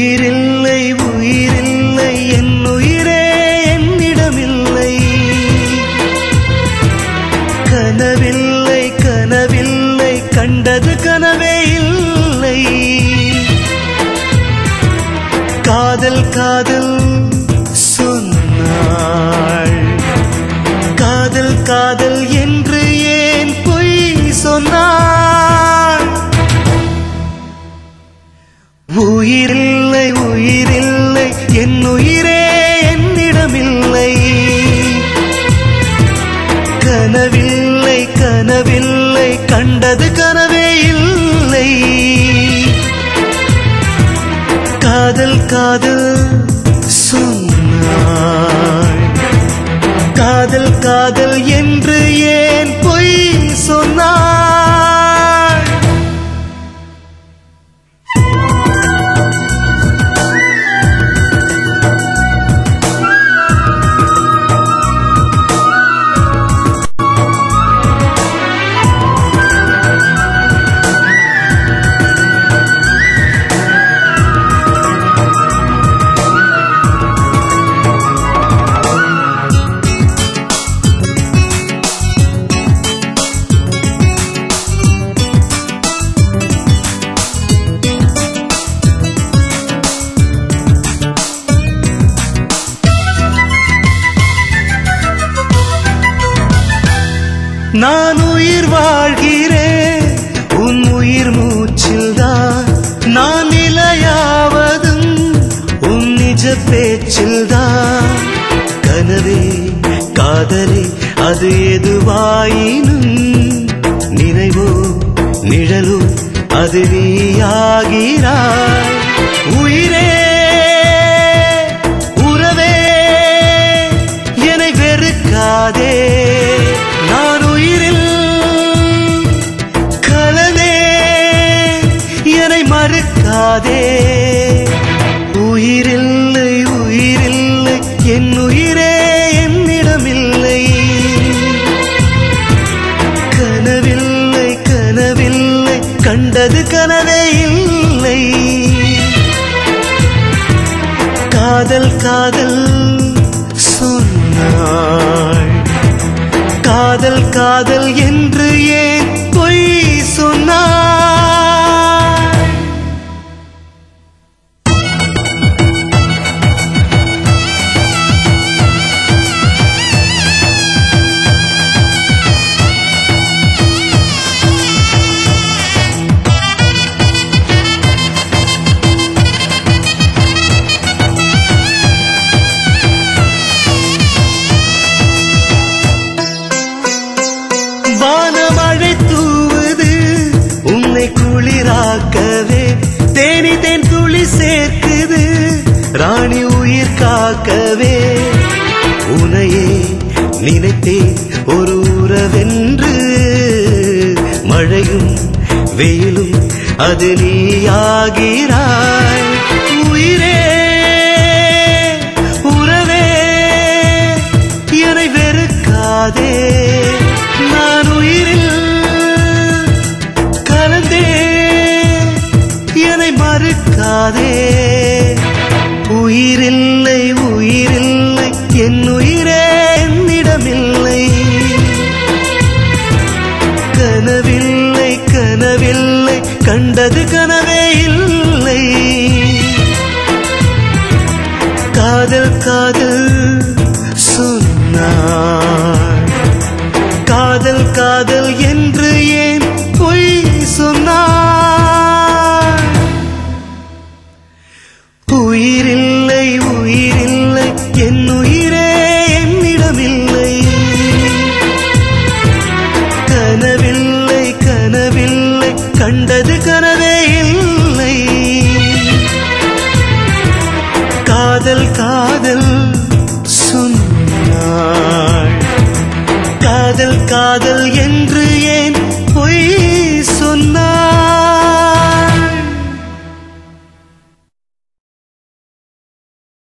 உயிரில்லை உயிரில்லை என் உயிரே என்னிடமில்லை கனவில்லை கனவில்லை கண்டது கனவே இல்லை காதல் காதல் சொன்னாள் காதல் காதல் என்று ஏன் பொய் சொன்னாள் உயிரில்லை உயிரில்லை என் உயிரே என்னிடமில்லை கனவில்லை கனவில்லை கண்டது கனவே இல்லை காதல் காதல் சொன்னாள் காதல் காதல் என்று ஏன் பொய் சொன்னாள் நான் உயிர் வாழ்கிறேன் உன் உயிர் மூச்சில்தான் நான் நிலையாவதும் உன் நிஜ பேச்சில்தான் கனவே காதலே அது எதுவாயினும் நினைவோ நிழலோ அது நீயாகிறாய் உயிரே உறவே என்னை வெறுக்காதே நான் உயிரில் கலனே என்னை மறுக்காதே உயிரில்லை உயிரில்லை என் உயிரே என்னிடமில்லை கனவில்லை கனவில்லை கண்டது கனவே இல்லை காதல் காதல் சொன்னாள் காதல் காதல் என்று ஏன் பொய் சொன்னாள் வானமழை தூவுது உன்னை குளிராக்கவே தேனி தேன் துளி சேர்க்குது ராணி உயிர் காக்கவே உனையே நினைத்தேன் ஒரு உறவென்று மழையும் வெயிலும் அது நீயாகிறாய் உயிரே உறவே என்னை வெறுக்காதே நான் உயிரில் கலந்தே என்னை மறுக்காதே உயிரில்லை உயிரில்லை என் உயிரே என்னிடமில்லை கனவில்லை கனவில்லை கண்டது கனவே இல்லை காதல் காதல் சொன்னாள் காதல் காதல் என்று ஏன் பொய் சொன்னாள் உயிரில்லை உயிரில்லை என் உயிரே என்னிடமில்லை கனவில்லை கனவில்லை கண்டது கனவே இல்லை காதல் காதல் சொன்னாள் காதல் காதல் என்று